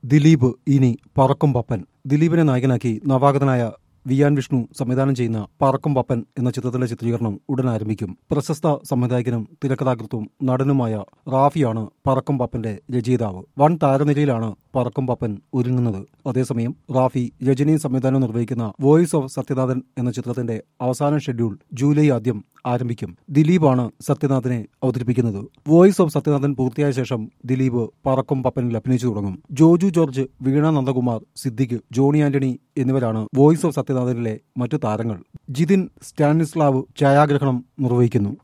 ദിലീപ് ഇനി പറക്കും പപ്പൻ ദിലീപിനെ നായകനാക്കി നവാഗതനായ വിയാൻ വിഷ്ണു സംവിധാനം ചെയ്യുന്ന പറക്കും പപ്പൻ എന്ന ചിത്രത്തിലെ ചിത്രീകരണം ഉടൻ ആരംഭിക്കും പ്രശസ്ത സംവിധായകനും തിരക്കഥാകൃത്തും നടനുമായ റാഫിയാണ് പറക്കും പപ്പന്റെ രചയിതാവ് വൻ താരനിരയിലാണ് പറക്കും പപ്പൻ ഒരുങ്ങുന്നത് അതേസമയം റാഫി രജനിയും സംവിധാനവും നിർവഹിക്കുന്ന വോയിസ് ഓഫ് സത്യനാഥൻ എന്ന ചിത്രത്തിന്റെ അവസാന ഷെഡ്യൂൾ ജൂലൈ ആദ്യം ആരംഭിക്കും ദിലീപാണ് സത്യനാഥിനെ അവതരിപ്പിക്കുന്നത് വോയിസ് ഓഫ് സത്യനാഥൻ പൂർത്തിയായ ശേഷം ദിലീപ് പറക്കും പപ്പനിൽ അഭിനയിച്ചു തുടങ്ങും Joju George Veena Nandakumar Siddique Johnny Antony എന്നിവരാണ് വോയിസ് ഓഫ് സത്യനാഥനിലെ മറ്റു താരങ്ങൾ ജിതിൻ സ്റ്റാനിസ്ലാവ് ഛായാഗ്രഹണം നിർവഹിക്കുന്നു